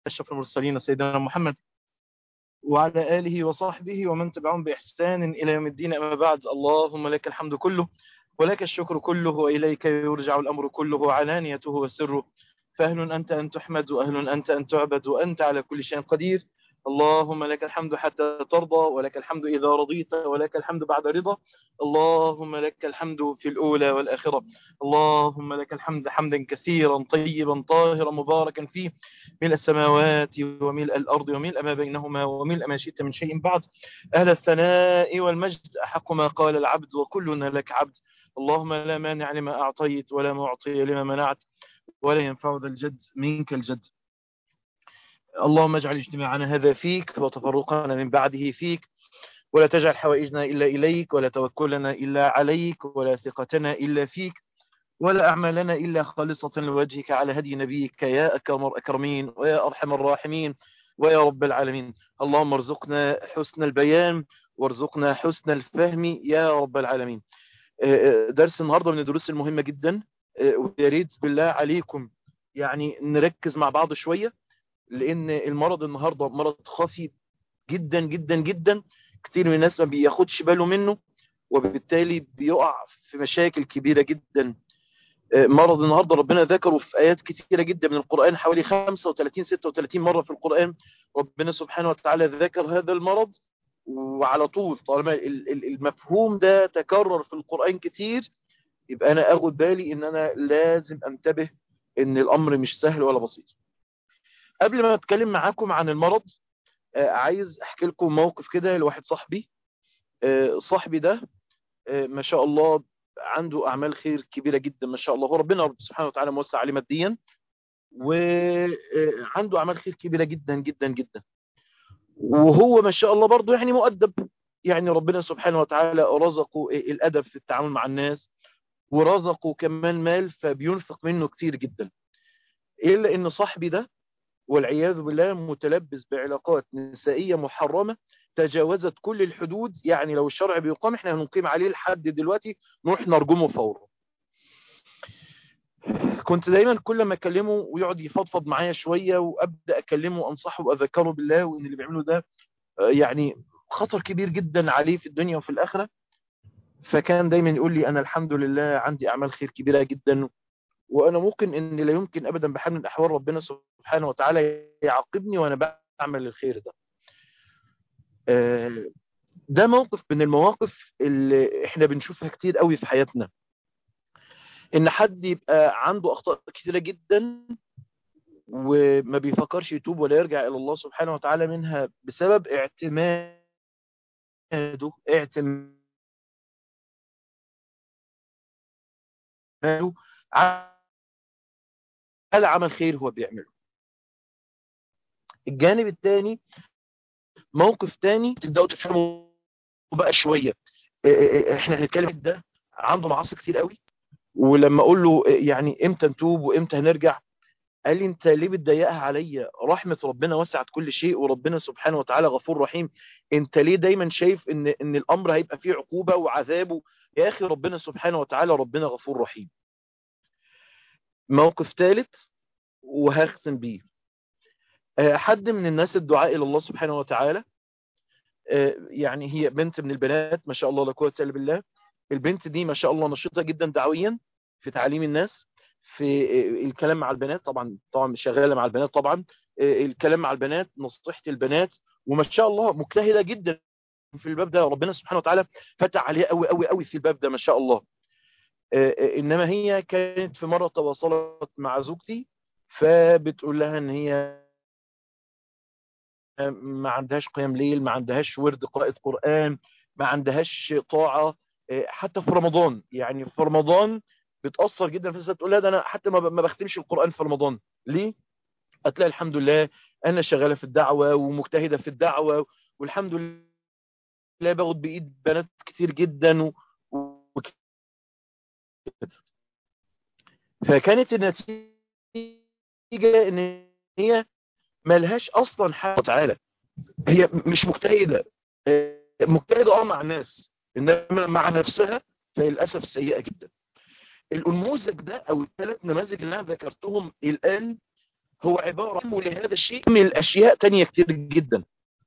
أشرف المرسلين سيدنا محمد وعلى آله وصحبه ومن تبعهم بإحسان إلى يوم الدين أما بعد اللهم لك الحمد كله ولك الشكر كله وإليك يرجع الأمر كله علانيته وسره فأهل أنت أن تحمد وأهل أنت أن تعبد وأنت على كل شيء قدير اللهم لك الحمد حتى ترضى ولك الحمد إذا رضيت ولك الحمد بعد رضا اللهم لك الحمد في الأولى والآخرة اللهم لك الحمد حمدا كثيرا طيبا طاهرا مباركا فيه ملء السماوات وملء الأرض وملء ما بينهما وملء ما شئت من شيء بعد أهل الثناء والمجد أحق ما قال العبد وكلنا لك عبد اللهم لا مانع لما أعطيت ولا معطي لما منعت ولا ينفع ذا الجد منك الجد اللهم اجعل اجتماعنا هذا فيك وتفرقنا من بعده فيك ولا تجعل حوائجنا إلا إليك ولا توكلنا إلا عليك ولا ثقتنا إلا فيك ولا أعمالنا إلا خالصة لوجهك على هدي نبيك يا أكرم الأكرمين ويا أرحم الراحمين ويا رب العالمين اللهم ارزقنا حسن البيان وارزقنا حسن الفهم يا رب العالمين درس النهاردة من الدروس المهمة جدا ويا ريت بالله عليكم يعني نركز مع بعض شوية لأن المرض النهاردة مرض خفي جدا جدا جدا كتير من الناس ما بياخدش باله منه وبالتالي بيقع في مشاكل كبيرة جدا مرض النهاردة ربنا ذكره في آيات كتيرة جدا من القرآن حوالي 35-36 مرة في القرآن ربنا سبحانه وتعالى ذكر هذا المرض وعلى طول طالما المفهوم ده تكرر في القرآن كتير يبقى أنا أخد بالي إن أنا لازم أنتبه إن الأمر مش سهل ولا بسيط قبل ما أتكلم معاكم عن المرض عايز أحكي لكم موقف كده لواحد صاحبي صاحبي ده ما شاء الله عنده أعمال خير كبيرة جدا ما شاء الله هو ربنا سبحانه وتعالى موسع عليه ماديا وعنده أعمال خير كبيرة جدا جدا جدا وهو ما شاء الله برضه يعني مؤدب يعني ربنا سبحانه وتعالى رزقه الأدب في التعامل مع الناس ورزقه كمان مال فبينفق منه كتير جدا إلا إن صاحبي ده والعياذ بالله متلبس بعلاقات نسائية محرمة تجاوزت كل الحدود يعني لو الشرع بيقام احنا هنقيم عليه لحد دلوقتي نروح نرجمه فورا كنت دايما كل ما اكلمه ويقعد يفضفض معايا شوية وابدا اكلمه وانصحه واذكره بالله وان اللي بيعمله ده يعني خطر كبير جدا عليه في الدنيا وفي الاخره فكان دايما يقول لي انا الحمد لله عندي اعمال خير كبيره جدا وانا ممكن ان لا يمكن ابدا بحال من الاحوال ربنا سبحانه وتعالى يعاقبني وانا بعمل الخير ده ده موقف من المواقف اللي احنا بنشوفها كتير قوي في حياتنا ان حد يبقى عنده اخطاء كتيرة جدا وما بيفكرش يتوب ولا يرجع الى الله سبحانه وتعالى منها بسبب اعتماده اعتماده على عمل خير هو بيعمله الجانب الثاني موقف تاني تبداوا تفهموا بقى شويه احنا هنتكلم ده عنده معاصي كتير قوي ولما اقول له يعني امتى نتوب وامتى هنرجع قال لي انت ليه بتضايقها عليا رحمه ربنا وسعت كل شيء وربنا سبحانه وتعالى غفور رحيم انت ليه دايما شايف ان ان الامر هيبقى فيه عقوبه وعذابه يا اخي ربنا سبحانه وتعالى ربنا غفور رحيم موقف ثالث وهختم بيه حد من الناس الدعاء إلى الله سبحانه وتعالى يعني هي بنت من البنات ما شاء الله لا قوه الا بالله البنت دي ما شاء الله نشيطة جدا دعويا في تعليم الناس في الكلام مع البنات طبعا طبعا شغالة مع البنات طبعا الكلام مع البنات نصيحة البنات وما شاء الله مجتهدة جدا في الباب ده ربنا سبحانه وتعالى فتح عليها قوي قوي قوي في الباب ده ما شاء الله انما هي كانت في مرة تواصلت مع زوجتي فبتقول لها ان هي ما عندهاش قيام ليل ما عندهاش ورد قراءة قرآن ما عندهاش طاعة حتى في رمضان يعني في رمضان بتأثر جدا في الناس تقول لها ده انا حتى ما بختمش القرآن في رمضان ليه؟ هتلاقي الحمد لله انا شغالة في الدعوة ومجتهدة في الدعوة والحمد لله باخد بايد بنات كتير جدا و... فكانت النتيجة ان هي ملهاش اصلا حاجة تعالى هي مش مجتهدة مجتهدة اه مع الناس انما مع نفسها فللأسف سيئة جدا النموذج ده او الثلاث نماذج اللي انا ذكرتهم الان هو عبارة عن لهذا الشيء من الأشياء تانية كتير جدا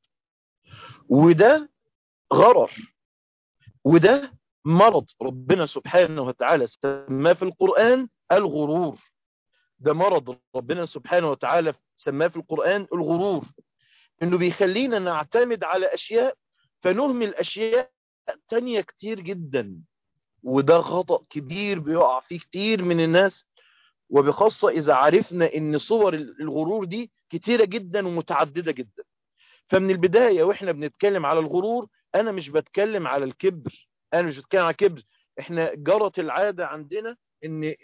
وده غرر وده مرض ربنا سبحانه وتعالى سماه في القرآن الغرور ده مرض ربنا سبحانه وتعالى سماه في القرآن الغرور انه بيخلينا نعتمد على اشياء فنهمل اشياء تانية كتير جدا وده خطأ كبير بيقع فيه كتير من الناس وبخاصة اذا عرفنا ان صور الغرور دي كتيرة جدا ومتعددة جدا فمن البداية واحنا بنتكلم على الغرور انا مش بتكلم على الكبر انا مش بتكلم على الكبر احنا جرت العادة عندنا ان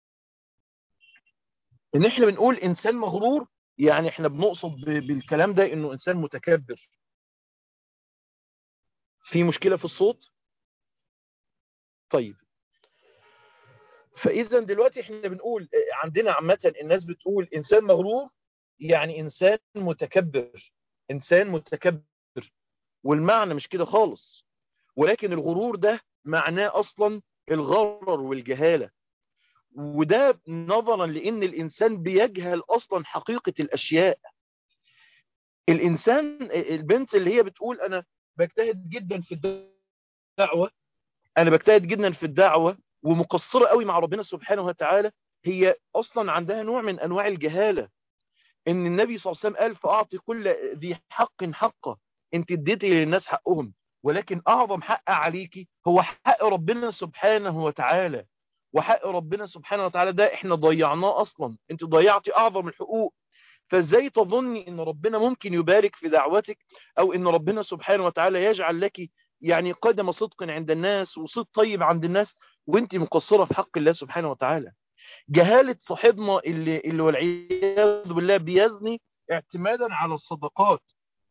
ان احنا بنقول انسان مغرور يعني احنا بنقصد بالكلام ده انه انسان متكبر في مشكلة في الصوت طيب فاذا دلوقتي احنا بنقول عندنا عامة الناس بتقول انسان مغرور يعني انسان متكبر انسان متكبر والمعنى مش كده خالص ولكن الغرور ده معناه اصلا الغرر والجهالة وده نظرا لان الانسان بيجهل اصلا حقيقة الاشياء الانسان البنت اللي هي بتقول انا بجتهد جدا في الدعوة انا بجتهد جدا في الدعوة ومقصرة قوي مع ربنا سبحانه وتعالى هي اصلا عندها نوع من انواع الجهالة ان النبي صلى الله عليه وسلم قال فاعطي كل ذي حق حقه انت اديتي للناس حقهم ولكن اعظم حق عليكي هو حق ربنا سبحانه وتعالى وحق ربنا سبحانه وتعالى ده احنا ضيعناه اصلا انت ضيعتي اعظم الحقوق فازاي تظني ان ربنا ممكن يبارك في دعوتك او ان ربنا سبحانه وتعالى يجعل لك يعني قدم صدق عند الناس وصدق طيب عند الناس وانت مقصرة في حق الله سبحانه وتعالى جهالة صاحبنا اللي, اللي والعياذ بالله بيزني اعتمادا على الصدقات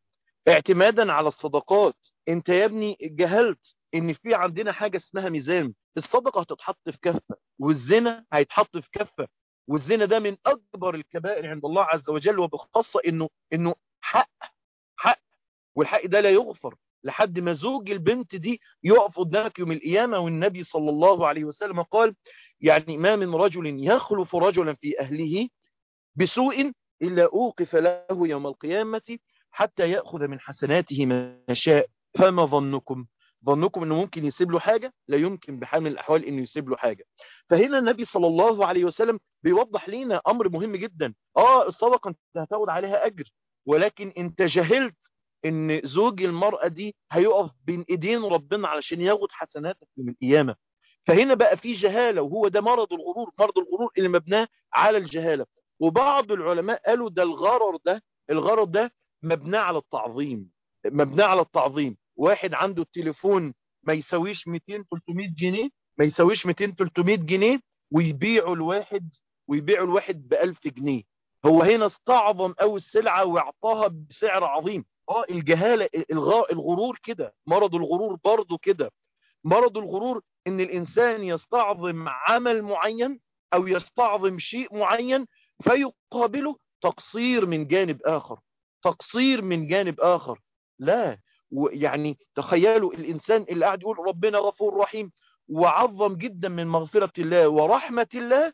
اعتمادا على الصدقات انت يا ابني جهلت ان في عندنا حاجة اسمها ميزان الصدقة هتتحط في كفة والزنا هيتحط في كفة والزنا ده من اكبر الكبائر عند الله عز وجل وبخاصة انه انه حق حق والحق ده لا يغفر لحد ما زوج البنت دي يقف قدامك يوم القيامة والنبي صلى الله عليه وسلم قال يعني ما من رجل يخلف رجلا في أهله بسوء إلا أوقف له يوم القيامة حتى يأخذ من حسناته ما شاء فما ظنكم ظنكم انه ممكن يسيب له حاجة لا يمكن بحال من الاحوال انه يسيب له حاجة فهنا النبي صلى الله عليه وسلم بيوضح لنا امر مهم جدا اه الصدقة انت هتاخد عليها اجر ولكن انت جهلت ان زوج المرأة دي هيقف بين ايدين ربنا علشان ياخد حسناتك يوم القيامة فهنا بقى في جهالة وهو ده مرض الغرور مرض الغرور اللي مبناه على الجهالة وبعض العلماء قالوا ده الغرر ده الغرر ده مبناه على التعظيم مبناه على التعظيم واحد عنده التليفون ما يساويش 200 300 جنيه ما يساويش 200 300 جنيه ويبيعوا الواحد ويبيعوا الواحد ب 1000 جنيه هو هنا استعظم قوي السلعة واعطاها بسعر عظيم اه الجهالة الغرور كده مرض الغرور برضه كده مرض الغرور ان الانسان يستعظم عمل معين او يستعظم شيء معين فيقابله تقصير من جانب اخر تقصير من جانب اخر لا يعني تخيلوا الانسان اللي قاعد يقول ربنا غفور رحيم وعظم جدا من مغفرة الله ورحمة الله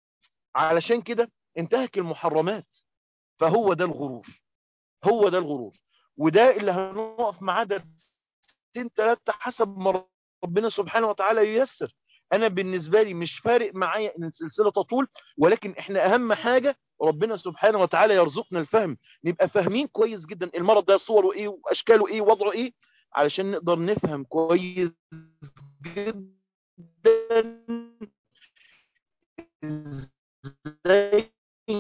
علشان كده انتهك المحرمات فهو ده الغرور هو ده الغرور وده اللي هنقف معاه درسين ثلاثة حسب ما ربنا سبحانه وتعالى ييسر انا بالنسبة لي مش فارق معايا ان السلسلة تطول ولكن احنا اهم حاجة ربنا سبحانه وتعالى يرزقنا الفهم نبقى فاهمين كويس جدا المرض ده صوره ايه واشكاله ايه ووضعه ايه علشان نقدر نفهم كويس جدا ازاي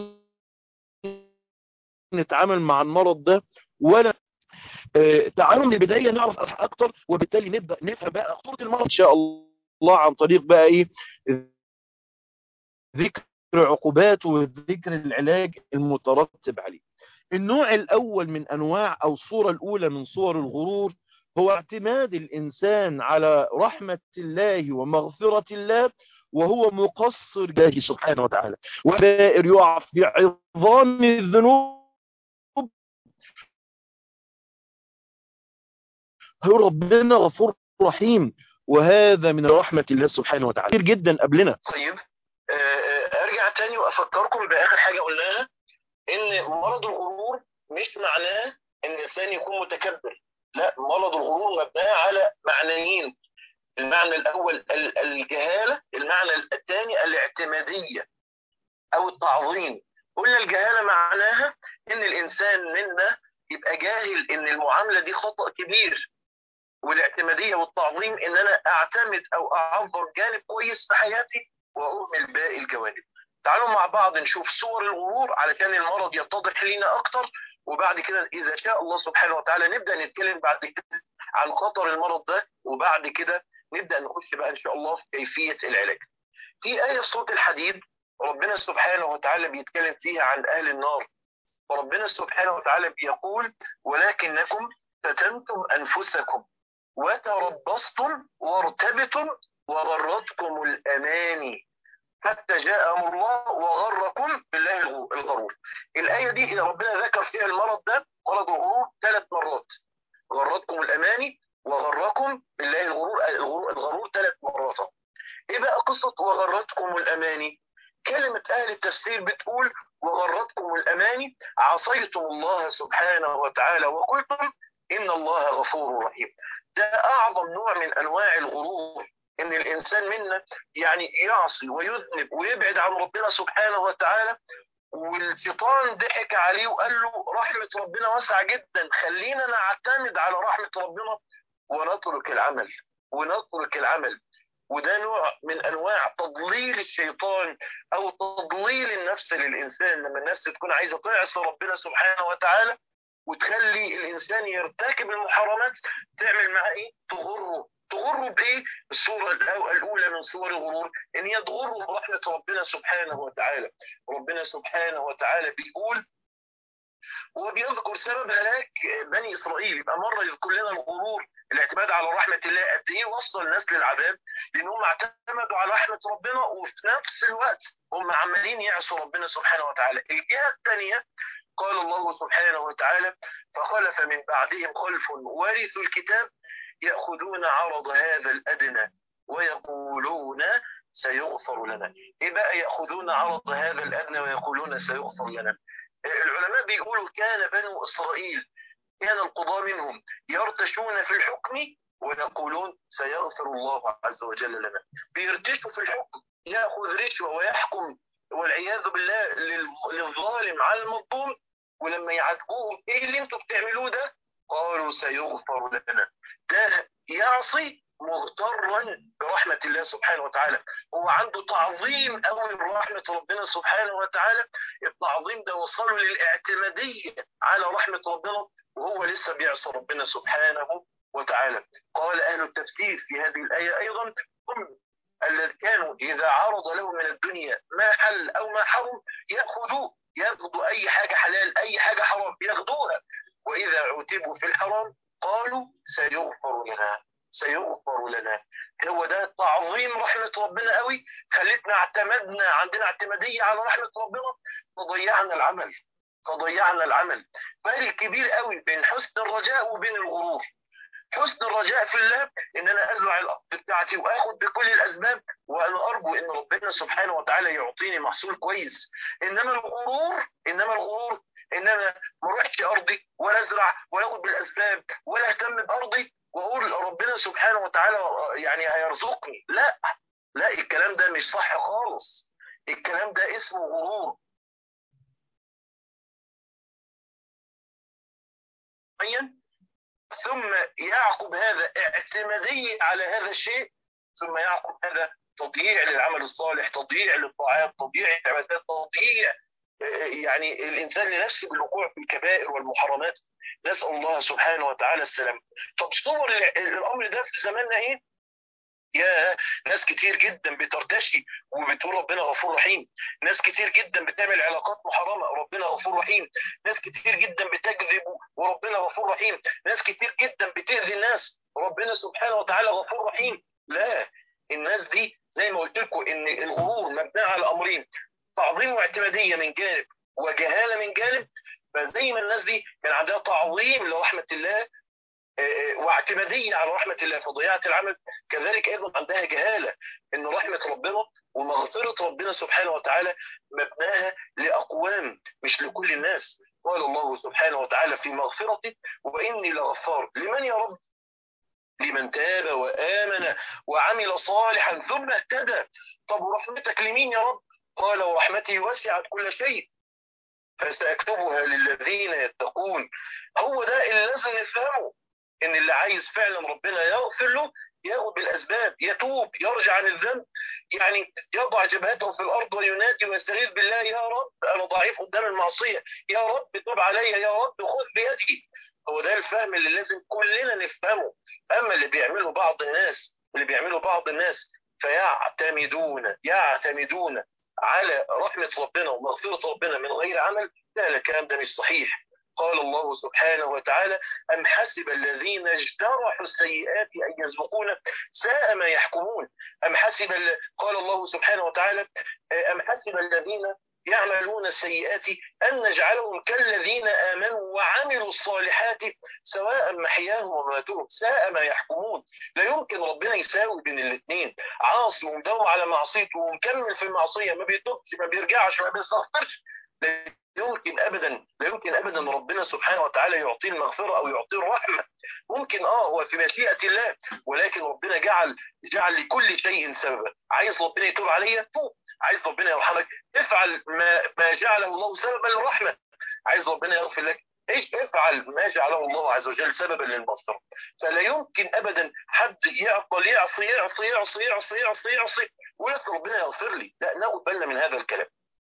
نتعامل مع المرض ده ولا اه تعالوا من البداية نعرف اكتر وبالتالي نبدأ نفهم بقى خطورة المرض ان شاء الله عن طريق بقى ايه ذكر عقوبات وذكر العلاج المترتب عليه النوع الاول من انواع او الصورة الاولى من صور الغرور هو اعتماد الانسان على رحمة الله ومغفرة الله وهو مقصر الله سبحانه وتعالى وبائر يقع في عظام الذنوب هو ربنا غفور رحيم وهذا من رحمة الله سبحانه وتعالى كثير جدا قبلنا طيب ارجع تاني وافكركم باخر حاجة قلناها ان مرض الغرور مش معناه ان الانسان يكون متكبر لا مرض الغرور مبناه على معنيين المعنى الاول الجهاله المعنى الثاني الاعتماديه او التعظيم قلنا الجهاله معناها ان الانسان منا يبقى جاهل ان المعامله دي خطا كبير والاعتماديه والتعظيم ان انا اعتمد او اعبر جانب كويس في حياتي واهمل باقي الجوانب تعالوا مع بعض نشوف صور الغرور علشان المرض يتضح لينا اكتر وبعد كده اذا شاء الله سبحانه وتعالى نبدا نتكلم بعد كده عن خطر المرض ده وبعد كده نبدا نخش بقى ان شاء الله في كيفيه العلاج. في ايه صوت الحديد ربنا سبحانه وتعالى بيتكلم فيها عن اهل النار وربنا سبحانه وتعالى بيقول ولكنكم فتنتم انفسكم وتربصتم وارتبتم وغرتكم الاماني حتى جاء امر الله وغركم بالله الغرور. الايه دي ربنا ذكر فيها المرض ده مرض الغرور ثلاث مرات. غرتكم الاماني وغركم بالله الغرور الغرور, الغرور ثلاث مرات. ايه بقى قصه وغرتكم الاماني؟ كلمه اهل التفسير بتقول وغرتكم الاماني عصيتم الله سبحانه وتعالى وقلتم ان الله غفور رحيم. ده اعظم نوع من انواع الغرور ان الانسان منا يعني يعصي ويذنب ويبعد عن ربنا سبحانه وتعالى والشيطان ضحك عليه وقال له رحمة ربنا واسعة جدا خلينا نعتمد على رحمة ربنا ونترك العمل ونترك العمل وده نوع من انواع تضليل الشيطان او تضليل النفس للانسان لما النفس تكون عايزه تعصي ربنا سبحانه وتعالى وتخلي الانسان يرتكب المحرمات تعمل معاه ايه؟ تغره تغره بايه؟ الصوره الاولى من صور الغرور ان هي تغره برحمه ربنا سبحانه وتعالى. ربنا سبحانه وتعالى بيقول وبيذكر سبب هلاك بني اسرائيل يبقى مره يذكر لنا الغرور الاعتماد على رحمه الله قد ايه وصل الناس للعذاب لانهم اعتمدوا على رحمه ربنا وفي نفس الوقت هم عمالين يعصوا ربنا سبحانه وتعالى. الجهه الثانيه قال الله سبحانه وتعالى فخلف من بعدهم خلف ورثوا الكتاب يأخذون عرض هذا الأدنى ويقولون سيغفر لنا إيه بقى يأخذون عرض هذا الأدنى ويقولون سيغفر لنا العلماء بيقولوا كان بنو إسرائيل كان القضاة منهم يرتشون في الحكم ويقولون سيغفر الله عز وجل لنا بيرتشوا في الحكم يأخذ رشوة ويحكم والعياذ بالله للظالم على المظلوم ولما يعاتبوهم ايه اللي انتوا بتعملوه ده قالوا سيغفر لنا ده يعصي مغترا برحمة الله سبحانه وتعالى هو عنده تعظيم قوي لرحمة ربنا سبحانه وتعالى التعظيم ده وصله للاعتمادية على رحمة ربنا وهو لسه بيعصي ربنا سبحانه وتعالى قال أهل التفسير في هذه الآية أيضا هم الذين كانوا إذا عرض لهم من الدنيا ما حل أو ما حرم يأخذوه ياخذوا أي حاجة حلال أي حاجة حرام ياخذوها وإذا عتبوا في الحرام قالوا سيغفر لنا سيغفر لنا هو ده تعظيم رحمة ربنا قوي خلتنا اعتمدنا عندنا اعتمادية على رحمة ربنا فضيعنا العمل فضيعنا العمل فرق كبير قوي بين حسن الرجاء وبين الغرور حسن الرجاء في الله ان انا ازرع الارض بتاعتي واخد بكل الاسباب وانا ارجو ان ربنا سبحانه وتعالى يعطيني محصول كويس انما الغرور انما الغرور ان انا ما اروحش ارضي ولا ازرع ولا اخد بالاسباب ولا اهتم بارضي واقول ربنا سبحانه وتعالى يعني هيرزقني لا لا الكلام ده مش صح خالص الكلام ده اسمه غرور ثم يعقب هذا اعتمادية على هذا الشيء ثم يعقب هذا تضييع للعمل الصالح تضييع للطاعات تضييع للعبادات تضييع يعني الانسان لنفسه بالوقوع في الكبائر والمحرمات نسال الله سبحانه وتعالى السلام طب صور الامر ده في زماننا ايه؟ يا ناس كتير جدا بترتشي وبتقول ربنا غفور رحيم ناس كتير جدا بتعمل علاقات محرمه ربنا غفور رحيم ناس كتير جدا بتكذب وربنا غفور رحيم ناس كتير جدا بتاذي الناس وربنا سبحانه وتعالى غفور رحيم لا الناس دي زي ما قلت لكم ان الغرور مبني على امرين تعظيم واعتماديه من جانب وجهاله من جانب فزي ما الناس دي كان عندها تعظيم لرحمه الله واعتماديه على رحمه الله فضيعت العمل كذلك ايضا عندها جهاله ان رحمه ربنا ومغفرة ربنا سبحانه وتعالى مبناها لأقوام مش لكل الناس قال الله سبحانه وتعالى في مغفرته وإني لغفار لمن يا رب لمن تاب وآمن وعمل صالحا ثم اهتدى طب ورحمتك لمين يا رب قال ورحمتي وسعت كل شيء فسأكتبها للذين يتقون هو ده اللي لازم نفهمه ان اللي عايز فعلا ربنا يغفر له ياخذ بالاسباب يتوب يرجع عن الذنب يعني يضع جبهته في الارض وينادي ويستغيث بالله يا رب انا ضعيف قدام المعصيه يا رب توب علي يا رب خذ بيدي هو ده الفهم اللي لازم كلنا نفهمه اما اللي بيعمله بعض الناس اللي بيعمله بعض الناس فيعتمدون يعتمدون على رحمه ربنا ومغفره ربنا من غير عمل لا الكلام ده مش صحيح قال الله سبحانه وتعالى أم حسب الذين اجترحوا السيئات أن يسبقون ساء ما يحكمون أم حسب قال الله سبحانه وتعالى أم حسب الذين يعملون السيئات أن نجعلهم كالذين آمنوا وعملوا الصالحات سواء محياهم ومماتهم ساء ما يحكمون لا يمكن ربنا يساوي بين الاثنين عاصي ومدور على معصيته ومكمل في المعصية ما بيتوبش ما بيرجعش ما بيستغفرش يمكن ابدا لا يمكن ابدا ربنا سبحانه وتعالى يعطيه المغفره او يعطيه الرحمه ممكن اه هو في مشيئه الله ولكن ربنا جعل جعل لكل شيء سببا عايز ربنا يتوب عليا توب عايز ربنا يرحمك افعل ما ما جعله الله سببا للرحمه عايز ربنا يغفر لك ايش افعل ما جعله الله عز وجل سببا للمغفره فلا يمكن ابدا حد يعقل يعصي يعصي يعصي يعصي يعصي يعصي ويقول ربنا يغفر لي لا ناخد بالنا من هذا الكلام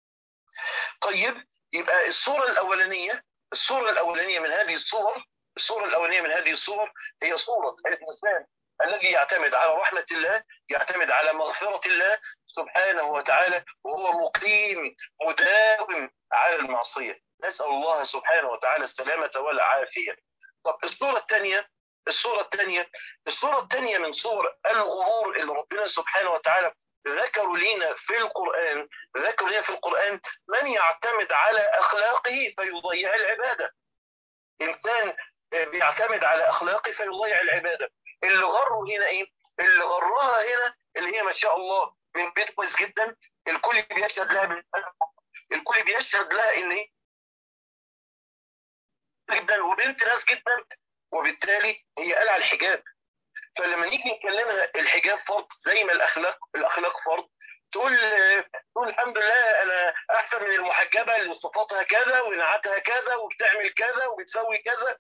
طيب يبقى الصورة الأولانية الصورة الأولانية من هذه الصور الصورة الأولانية من هذه الصور هي صورة الإنسان الذي يعتمد على رحمة الله يعتمد على مغفرة الله سبحانه وتعالى وهو مقيم مداوم على المعصية نسأل الله سبحانه وتعالى السلامة والعافية طب الصورة الثانية الصورة الثانية الصورة الثانية من صور الغرور اللي ربنا سبحانه وتعالى ذكروا لنا في القرآن ذكروا لنا في القرآن من يعتمد على أخلاقه فيضيع العبادة إنسان بيعتمد على أخلاقه فيضيع العبادة اللي غره هنا إيه؟ اللي غرها هنا اللي هي ما شاء الله من بيت كويس جدا الكل بيشهد لها من الكل بيشهد لها إن إيه؟ جدا وبنت ناس جدا وبالتالي هي قلع الحجاب فلما نيجي نكلمها الحجاب فرض زي ما الاخلاق الاخلاق فرض تقول تقول الحمد لله انا احسن من المحجبه اللي صفاتها كذا ونعتها كذا وبتعمل كذا وبتسوي كذا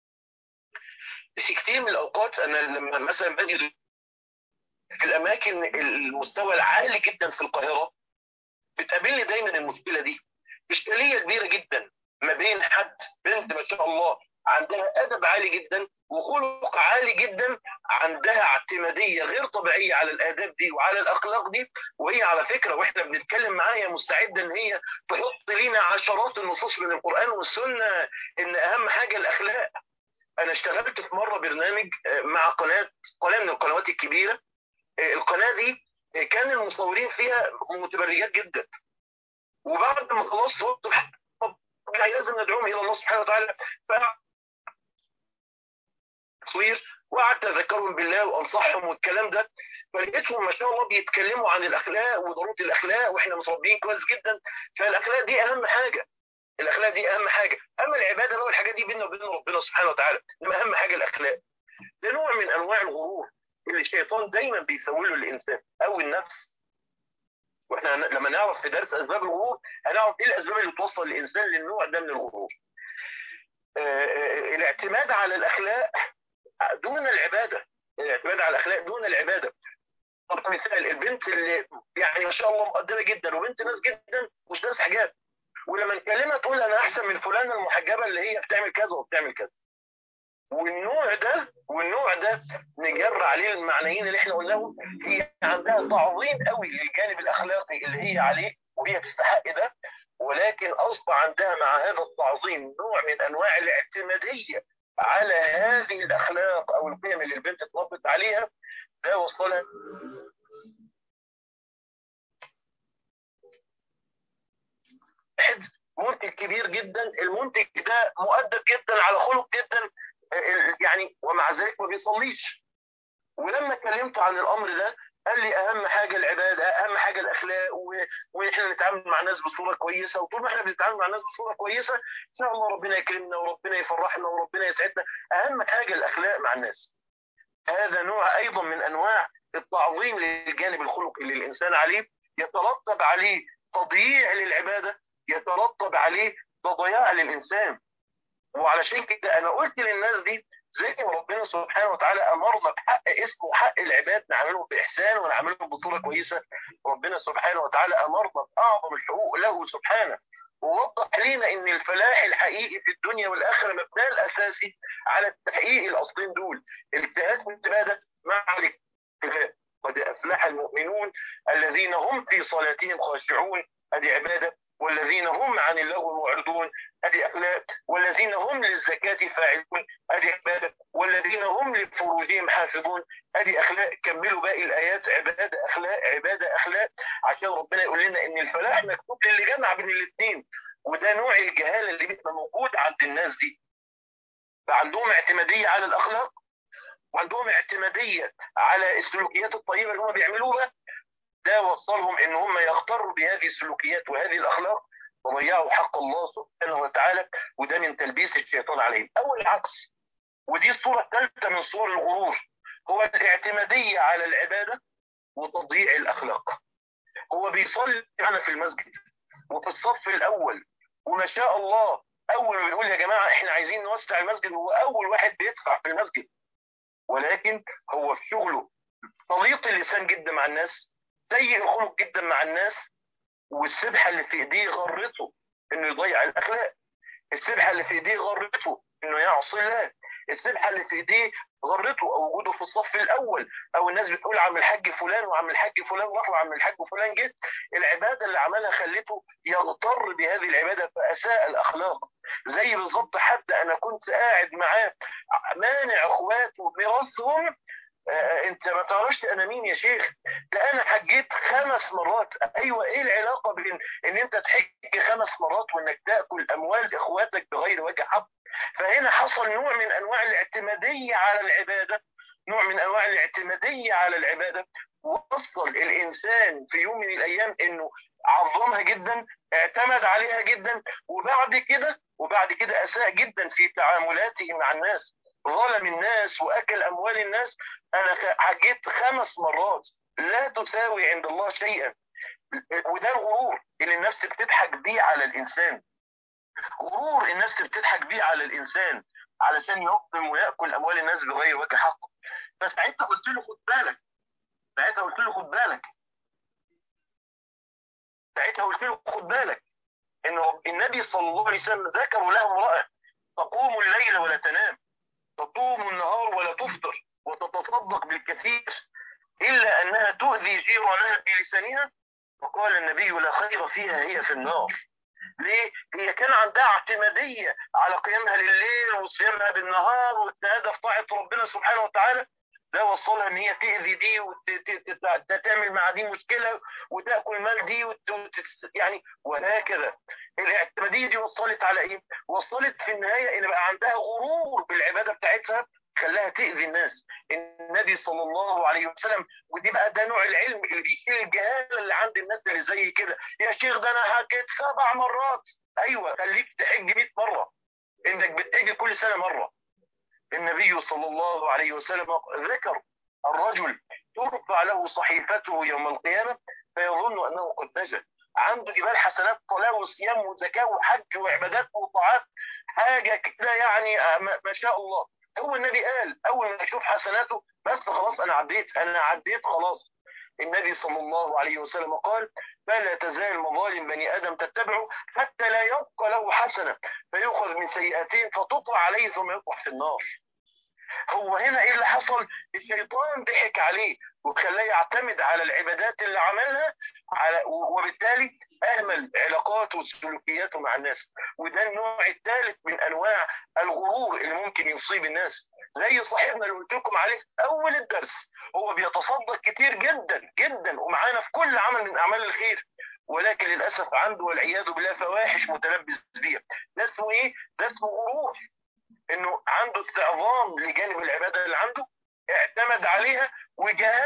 بس كتير من الاوقات انا لما مثلا باجي في الاماكن المستوى العالي جدا في القاهره بتقابلني دايما المشكله دي اشكاليه كبيره جدا ما بين حد بنت ما شاء الله عندها ادب عالي جدا وخلق عالي جدا عندها اعتماديه غير طبيعيه على الاداب دي وعلى الاخلاق دي وهي على فكره واحنا بنتكلم معاها مستعده ان هي تحط لينا عشرات النصوص من القران والسنه ان اهم حاجه الاخلاق انا اشتغلت في مره برنامج مع قناه قناه من القنوات الكبيره القناه دي كان المصورين فيها متبرجات جدا وبعد ما خلصت قلت يعني لازم ندعوهم الى الله سبحانه وتعالى تصوير وقعدت اذكرهم بالله وانصحهم والكلام ده فلقيتهم ما شاء الله بيتكلموا عن الاخلاق وضروره الاخلاق واحنا متربيين كويس جدا فالاخلاق دي اهم حاجه الاخلاق دي اهم حاجه اما العباده بقى والحاجات دي بيننا وبين ربنا سبحانه وتعالى انما اهم حاجه الاخلاق ده نوع من انواع الغرور اللي الشيطان دايما بيسوله للانسان او النفس واحنا لما نعرف في درس اسباب الغرور هنعرف ايه الاسباب اللي توصل الانسان للنوع ده من الغرور الاعتماد على الاخلاق دون العبادة الاعتماد على الأخلاق دون العبادة طب مثال البنت اللي يعني ما شاء الله مقدمة جدا وبنت ناس جدا مش ناس حجاب ولما نكلمها تقول أنا أحسن من فلانة المحجبة اللي هي بتعمل كذا وبتعمل كذا والنوع ده والنوع ده نجر عليه المعنيين اللي احنا قلناهم هي عندها تعظيم قوي للجانب الاخلاقي اللي هي عليه وهي تستحق ده ولكن اصبح عندها مع هذا التعظيم نوع من انواع الاعتماديه على هذه الاخلاق او القيم اللي البنت اتربت عليها ده وصلها واحد منتج كبير جدا المنتج ده مؤدب جدا على خلق جدا يعني ومع ذلك ما بيصليش ولما كلمت عن الامر ده قال لي اهم حاجه العباده اهم حاجه الاخلاق و... وان احنا نتعامل مع الناس بصوره كويسه وطول ما احنا بنتعامل مع الناس بصوره كويسه ان شاء الله ربنا يكرمنا وربنا يفرحنا وربنا يسعدنا اهم حاجه الاخلاق مع الناس هذا نوع ايضا من انواع التعظيم للجانب الخلقي للانسان عليه يترتب عليه تضييع للعباده يترتب عليه تضييع للانسان وعلشان كده انا قلت للناس دي زي ما ربنا سبحانه وتعالى امرنا بحق اسمه وحق العباد نعمله باحسان ونعمله بصوره كويسه ربنا سبحانه وتعالى امرنا باعظم الحقوق له سبحانه ووضح لنا ان الفلاح الحقيقي في الدنيا والاخره مبناه الاساسي على تحقيق الاصلين دول الاجتهاد والعباده مع الاجتهاد قد افلح المؤمنون الذين هم في صلاتهم خاشعون ادي عباده والذين هم عن اللغو معرضون ادي اخلاق والذين هم للزكاه فاعلون ادي عباده والذين هم لفروجهم حافظون ادي اخلاق كملوا باقي الايات عباده اخلاق عباده اخلاق عشان ربنا يقول لنا ان الفلاح مكتوب للي جمع بين الاثنين وده نوع الجهاله اللي بيبقى موجود عند الناس دي فعندهم اعتماديه على الاخلاق وعندهم اعتماديه على السلوكيات الطيبه اللي هم بيعملوها ده وصلهم ان هم يغتروا بهذه السلوكيات وهذه الاخلاق وضيعوا حق الله سبحانه وتعالى وده من تلبيس الشيطان عليهم او العكس ودي الصوره الثالثه من صور الغرور هو الاعتماديه على العباده وتضييع الاخلاق هو بيصلي معنا في المسجد وفي الصف الاول وما شاء الله اول ما بيقول يا جماعه احنا عايزين نوسع المسجد هو اول واحد بيدفع في المسجد ولكن هو في شغله طليق اللسان جدا مع الناس سيء الخلق جدا مع الناس والسبحه اللي في ايديه غرته انه يضيع الاخلاق السبحه اللي في ايديه غرته انه يعصي الله السبحه اللي في ايديه غرته او وجوده في الصف الاول او الناس بتقول عم الحاج فلان وعم الحاج فلان راح وعم الحاج فلان جه العباده اللي عملها خلته يغتر بهذه العباده فاساء الاخلاق زي بالظبط حد انا كنت قاعد معاه مانع اخواته ميراثهم آه انت ما تعرفش انا مين يا شيخ ده انا حجيت خمس مرات ايوه ايه العلاقه بين ان انت تحج خمس مرات وانك تاكل اموال اخواتك بغير وجه حق فهنا حصل نوع من انواع الاعتماديه على العباده نوع من انواع الاعتماديه على العباده وصل الانسان في يوم من الايام انه عظمها جدا اعتمد عليها جدا وبعد كده وبعد كده اساء جدا في تعاملاته مع الناس ظلم الناس واكل اموال الناس انا حجيت خمس مرات لا تساوي عند الله شيئا وده الغرور اللي النفس بتضحك بيه على الانسان غرور النفس بتضحك بيه على الانسان علشان يقدم وياكل اموال الناس بغير وجه حق فساعتها قلت له خد بالك ساعتها قلت له خد بالك ساعتها قلت له خد بالك انه النبي صلى الله عليه وسلم ذكروا له امراه تقوم الليل ولا تنام تصوم النهار ولا تفطر وتتصدق بالكثير إلا أنها تؤذي جيرانها بلسانها فقال النبي لا خير فيها هي في النار ليه؟ هي كان عندها اعتمادية على قيامها لليل وصيامها بالنهار واجتهادها في طاعة ربنا سبحانه وتعالى ده وصلها ان هي تأذي دي وتعمل مع دي مشكلة وتأكل مال دي وت... يعني وهكذا الاعتمادية دي وصلت على ايه؟ وصلت في النهاية ان بقى عندها غرور بالعبادة بتاعتها خلاها تأذي الناس النبي صلى الله عليه وسلم ودي بقى ده نوع العلم اللي بيشيل الجهالة اللي عند الناس اللي زي كده يا شيخ ده انا حكيت سبع مرات ايوه خليك تحج 100 مرة انك بتحج كل سنة مرة النبي صلى الله عليه وسلم ذكر الرجل ترفع له صحيفته يوم القيامة فيظن أنه قد نجا عنده جبال حسنات صلاة وصيام وزكاة وحج وعبادات وطاعات حاجة كده يعني ما شاء الله هو النبي قال أول ما يشوف حسناته بس خلاص أنا عديت أنا عديت خلاص النبي صلى الله عليه وسلم قال فلا تزال مظالم بني آدم تتبعه حتى لا يبقى له حسنة فيؤخذ من سيئتين فتطلع عليه ثم يطرح في النار هو هنا ايه اللي حصل الشيطان ضحك عليه وخلاه يعتمد على العبادات اللي عملها على وبالتالي اهمل علاقاته وسلوكياته مع الناس وده النوع الثالث من انواع الغرور اللي ممكن يصيب الناس زي صاحبنا اللي قلت لكم عليه اول الدرس هو بيتصدق كتير جدا جدا ومعانا في كل عمل من اعمال الخير ولكن للاسف عنده والعياذ بالله فواحش متلبس بيها ده اسمه ايه؟ ده اسمه غرور انه عنده استعظام لجانب العباده اللي عنده اعتمد عليها وجهاله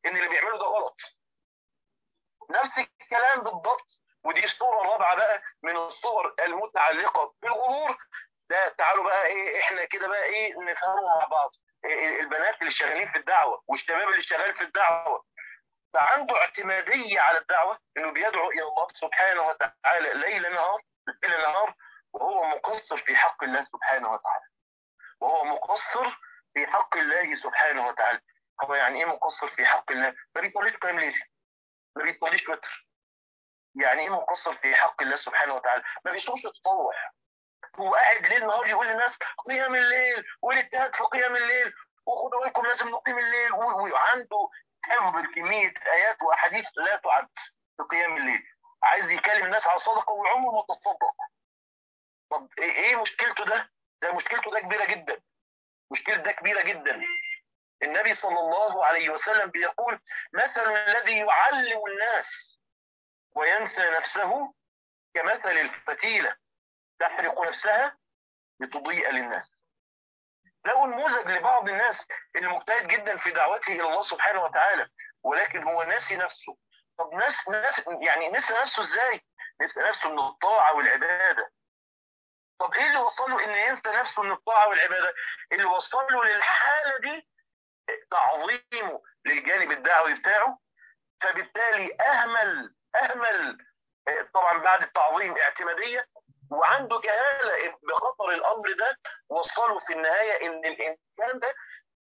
ان اللي بيعمله ده غلط نفس الكلام بالضبط ودي الصوره الرابعه بقى من الصور المتعلقه بالغرور ده تعالوا بقى ايه احنا كده بقى ايه نفهمه مع بعض إيه البنات اللي شغالين في الدعوه والشباب اللي شغال في الدعوه فعنده اعتماديه على الدعوه انه بيدعو الى الله سبحانه وتعالى ليل نهار ليل نهار وهو مقصر في حق الله سبحانه وتعالى وهو مقصر في حق الله سبحانه وتعالى هو يعني ايه مقصر في حق الله ما بيصليش قيام ليل ما بيصليش وتر يعني ايه مقصر في حق الله سبحانه وتعالى ما بيصومش تطوع هو قاعد ليل نهار يقول للناس قيام الليل والاجتهاد في قيام الليل وخدوا بالكم لازم نقيم الليل وعنده حفظ كميه ايات واحاديث لا تعد في قيام الليل عايز يكلم الناس على الصدقه وعمره ما تصدق طب ايه مشكلته ده؟ ده مشكلته ده كبيره جدا مشكلته ده كبيره جدا النبي صلى الله عليه وسلم بيقول مثل الذي يعلم الناس وينسى نفسه كمثل الفتيله تحرق نفسها لتضيء للناس له نموذج لبعض الناس اللي مجتهد جدا في دعوته الى الله سبحانه وتعالى ولكن هو ناسي نفسه طب ناس ناس يعني نسى نفسه ازاي؟ نسى نفسه من الطاعه والعباده طب ايه اللي وصله ان ينسى نفسه من الطاعه والعباده؟ اللي وصله للحاله دي تعظيمه للجانب الدعوي بتاعه فبالتالي اهمل اهمل طبعا بعد التعظيم اعتماديه وعنده جهاله بخطر الامر ده وصله في النهايه ان الانسان ده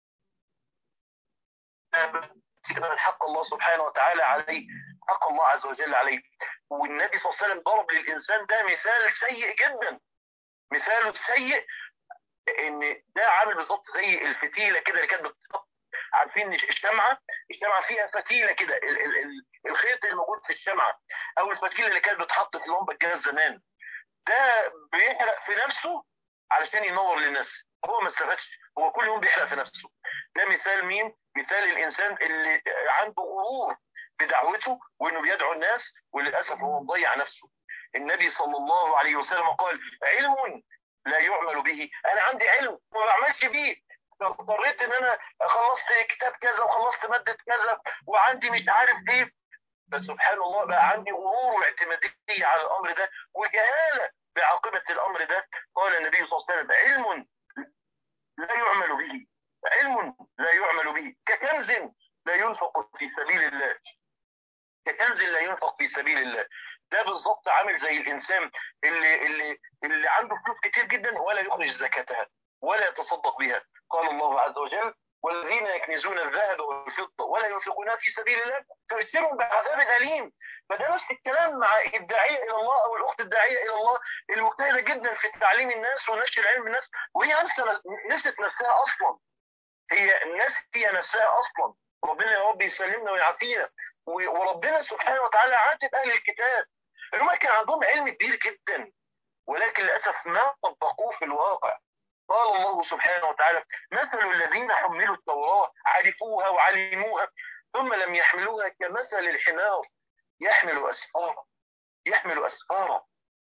من حق الله سبحانه وتعالى عليه حق الله عز وجل عليه والنبي صلى الله عليه وسلم ضرب للانسان ده مثال سيء جدا مثاله سيء ان ده عامل بالظبط زي الفتيله كده اللي كانت بتتحط عارفين الشمعه الشمعه فيها فتيله كده الخيط اللي موجود في الشمعه او الفتيله اللي كانت بتحط في لمبه الجاز زمان ده بيحرق في نفسه علشان ينور للناس هو ما استفادش هو كل يوم بيحرق في نفسه ده مثال مين مثال الانسان اللي عنده غرور بدعوته وانه بيدعو الناس وللاسف هو مضيع نفسه النبي صلى الله عليه وسلم قال علم لا يعمل به انا عندي علم ما بعملش بيه اضطريت ان انا خلصت كتاب كذا وخلصت ماده كذا وعندي مش عارف ايه فسبحان الله بقى عندي غرور واعتماديه على الامر ده وجهاله بعاقبه الامر ده قال النبي صلى الله عليه وسلم علم لا يعمل به علم لا يعمل به ككنز لا ينفق في سبيل الله ككنز لا ينفق في سبيل الله ده بالظبط عامل زي الانسان اللي اللي اللي عنده فلوس كتير جدا ولا يخرج زكاتها ولا يتصدق بها قال الله عز وجل والذين يكنزون الذهب والفضة ولا ينفقونها في سبيل الله فبشرهم بعذاب أليم فده نفس الكلام مع الداعية إلى الله أو الأخت الداعية إلى الله المجتهدة جدا في تعليم الناس ونشر علم الناس وهي نفسها نسيت نفسها أصلا هي ناسية نفسها أصلا ربنا يا رب يسلمنا ويعافينا وربنا سبحانه وتعالى عاتب أهل الكتاب هم كان عندهم علم كبير جدا ولكن للأسف ما طبقوه في الواقع قال الله سبحانه وتعالى مثل الذين حملوا التوراة عرفوها وعلموها ثم لم يحملوها كمثل الحمار يحمل أسفارا يحمل أسفارا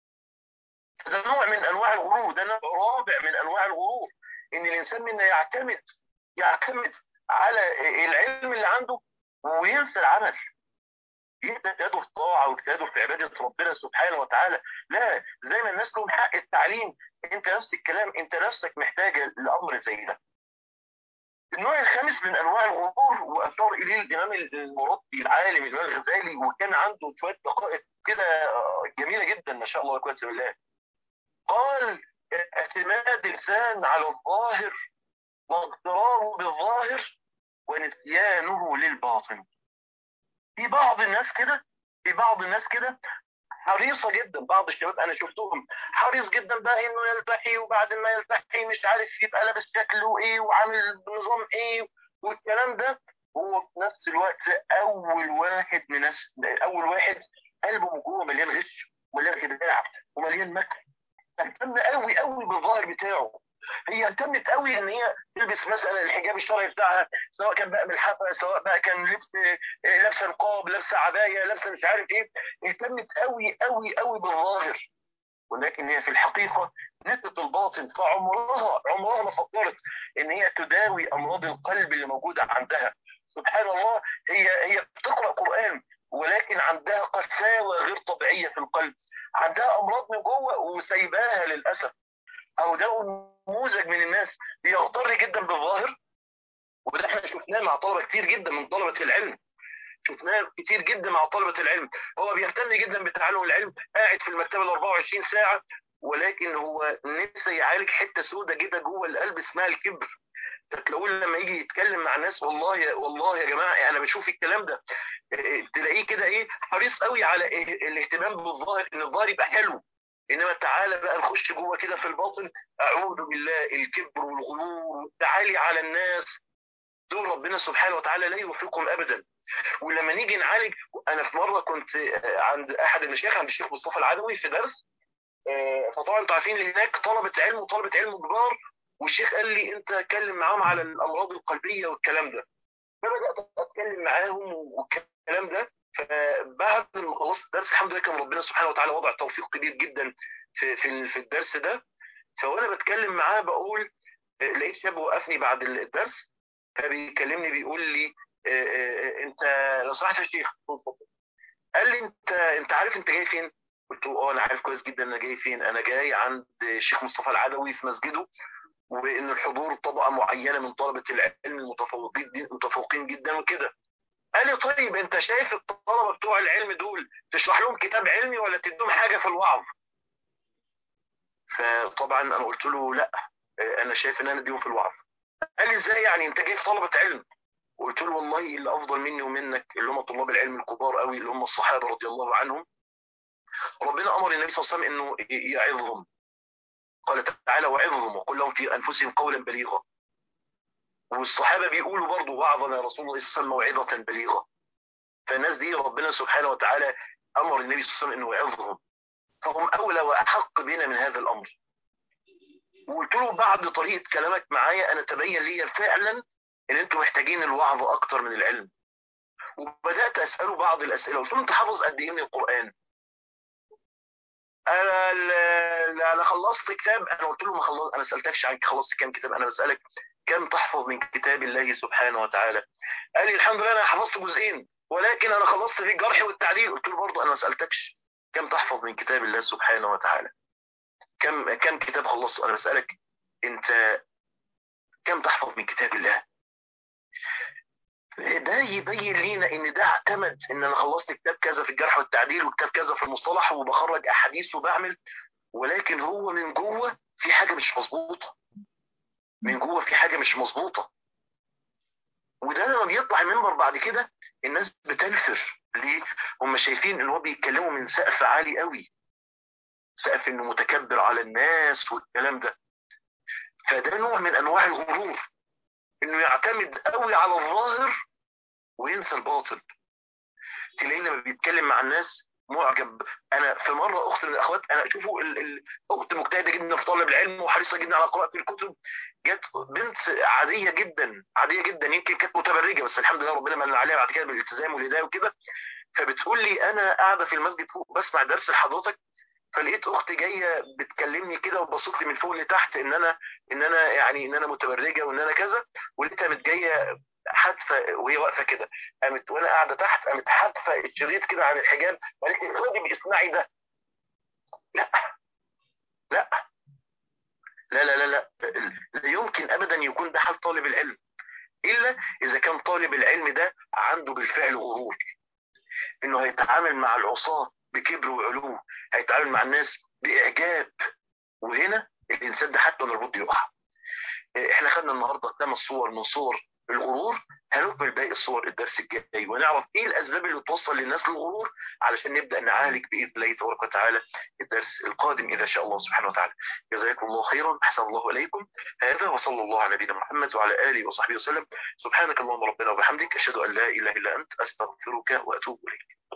ده نوع من أنواع الغرور ده نوع رابع من أنواع الغرور إن الإنسان منا يعتمد يعتمد على العلم اللي عنده وينسى العمل يجتهدوا في الطاعه ويجتهدوا في عباده ربنا سبحانه وتعالى لا زي ما الناس لهم حق التعليم انت نفس الكلام انت نفسك محتاجه لامر زي ده النوع الخامس من انواع الغرور واشار اليه الامام المربي العالم الامام الغزالي وكان عنده شويه دقائق كده جميله جدا ما شاء الله كويس بالله قال اعتماد الانسان على الظاهر واغتراره بالظاهر ونسيانه للباطن في بعض الناس كده في بعض الناس كده حريصة جدا بعض الشباب أنا شفتهم حريص جدا بقى إنه يلتحي وبعد ما يلتحي مش عارف يبقى لابس شكله إيه وعامل نظام إيه والكلام ده هو في نفس الوقت أول واحد من ناس أول واحد قلبه من جوه مليان غش ومليان خداع ومليان مكر اهتم قوي قوي بالظاهر بتاعه هي اهتمت قوي ان هي تلبس مثلا الحجاب الشرعي بتاعها سواء كان بقى ملحفه سواء بقى كان لبس لابسه نقاب لابسه عبايه لابسه مش عارف ايه اهتمت قوي قوي قوي بالظاهر ولكن هي في الحقيقه نسبه الباطن فعمرها عمرها ما فكرت ان هي تداوي امراض القلب اللي موجوده عندها سبحان الله هي هي بتقرا قران ولكن عندها قساوه غير طبيعيه في القلب عندها امراض من جوه وسايباها للاسف او ده نموذج من الناس بيغتر جدا بالظاهر وده احنا شفناه مع طلبه كتير جدا من طلبه العلم شفناه كتير جدا مع طلبه العلم هو بيهتم جدا بتعلم العلم قاعد في المكتبه ال 24 ساعه ولكن هو نفسه يعالج حته سودة كده جوه القلب اسمها الكبر تلاقوه لما يجي يتكلم مع الناس والله يا والله يا جماعه انا بشوف الكلام ده تلاقيه كده ايه حريص قوي على إيه الاهتمام بالظاهر ان الظاهر يبقى حلو انما تعالى بقى نخش جوه كده في الباطن اعوذ بالله الكبر والغرور والتعالي على الناس دول ربنا سبحانه وتعالى لا يوفقهم ابدا ولما نيجي نعالج انا في مره كنت عند احد المشايخ عند الشيخ مصطفى العدوي في درس فطبعا انتوا عارفين اللي هناك طلبه علم وطلبه علم كبار والشيخ قال لي انت اتكلم معاهم على الامراض القلبيه والكلام ده فبدات اتكلم معاهم والكلام ده فبعد ما خلصت الدرس الحمد لله كان ربنا سبحانه وتعالى وضع توفيق كبير جدا في في في الدرس ده فوانا بتكلم معاه بقول لقيت شاب وقفني بعد الدرس فبيكلمني بيقول لي انت لو سمحت يا شيخ قال لي انت انت عارف انت جاي فين؟ قلت له اه انا عارف كويس جدا انا جاي فين انا جاي عند الشيخ مصطفى العدوي في مسجده وان الحضور طبقه معينه من طلبه العلم المتفوقين متفوقين جدا وكده قال لي طيب انت شايف الطلبه بتوع العلم دول تشرح لهم كتاب علمي ولا تديهم حاجه في الوعظ فطبعا انا قلت له لا انا شايف ان انا اديهم في الوعظ قال لي ازاي يعني انت جاي في طلبه علم قلت له والله اللي افضل مني ومنك اللي هم طلاب العلم الكبار قوي اللي هم الصحابه رضي الله عنهم ربنا امر النبي صلى الله عليه وسلم انه يعظهم قال تعالى وعظهم وقل لهم في انفسهم قولا بليغا والصحابه بيقولوا برضه وعظنا رسول الله صلى الله عليه وسلم موعظه بليغه فالناس دي ربنا سبحانه وتعالى امر النبي صلى الله عليه وسلم انه يعظهم فهم اولى واحق بنا من هذا الامر وقلت له بعد طريقه كلامك معايا انا تبين لي فعلا ان انتم محتاجين الوعظ اكتر من العلم وبدات اساله بعض الاسئله قلت له انت حافظ قد ايه من القران انا انا خلصت كتاب انا قلت له ما خلصت انا سالتكش عن خلصت كام كتاب انا بسالك كم تحفظ من كتاب الله سبحانه وتعالى قال لي الحمد لله انا حفظت جزئين ولكن انا خلصت في الجرح والتعديل قلت له برضه انا ما سالتكش كم تحفظ من كتاب الله سبحانه وتعالى كم كم كتاب خلصته انا بسالك انت كم تحفظ من كتاب الله ده يبين لينا ان ده اعتمد ان انا خلصت كتاب كذا في الجرح والتعديل وكتاب كذا في المصطلح وبخرج احاديث وبعمل ولكن هو من جوه في حاجه مش مظبوطه من جوه في حاجه مش مظبوطه وده لما بيطلع المنبر بعد كده الناس بتنفر ليه؟ هم شايفين ان هو بيتكلموا من سقف عالي قوي سقف انه متكبر على الناس والكلام ده فده نوع من انواع الغرور انه يعتمد قوي على الظاهر وينسى الباطن تلاقيه لما بيتكلم مع الناس معجب انا في مره اخت من الاخوات انا شوفوا الاخت مجتهده جدا في طالب العلم وحريصه جدا على قراءه الكتب جت بنت عاديه جدا عاديه جدا يمكن كانت متبرجه بس الحمد لله ربنا من عليها بعد كده بالالتزام والهدايه وكده فبتقول لي انا قاعده في المسجد فوق بسمع درس لحضرتك فلقيت اختي جايه بتكلمني كده وبصت لي من فوق لتحت ان انا ان انا يعني ان انا متبرجه وان انا كذا ولقيتها متجايه حادفه وهي واقفه كده قامت وانا قاعده تحت قامت حادفه الشريط كده عن الحجاب وقالت لي خدي اسمعي ده لا لا لا لا لا لا لا يمكن ابدا يكون ده حال طالب العلم الا اذا كان طالب العلم ده عنده بالفعل غرور انه هيتعامل مع العصاه بكبر وعلو هيتعامل مع الناس باعجاب وهنا الانسان ده حتى لابد يقع احنا خدنا النهارده خمس صور من صور الغرور هنكمل باقي الصور الدرس الجاي ونعرف ايه الاسباب اللي توصل للناس للغرور علشان نبدا نعالج باذن الله تبارك وتعالى الدرس القادم اذا شاء الله سبحانه وتعالى جزاكم الله خيرا احسن الله اليكم هذا وصلى الله على نبينا محمد وعلى اله وصحبه وسلم سبحانك اللهم ربنا وبحمدك اشهد ان لا اله الا انت استغفرك واتوب اليك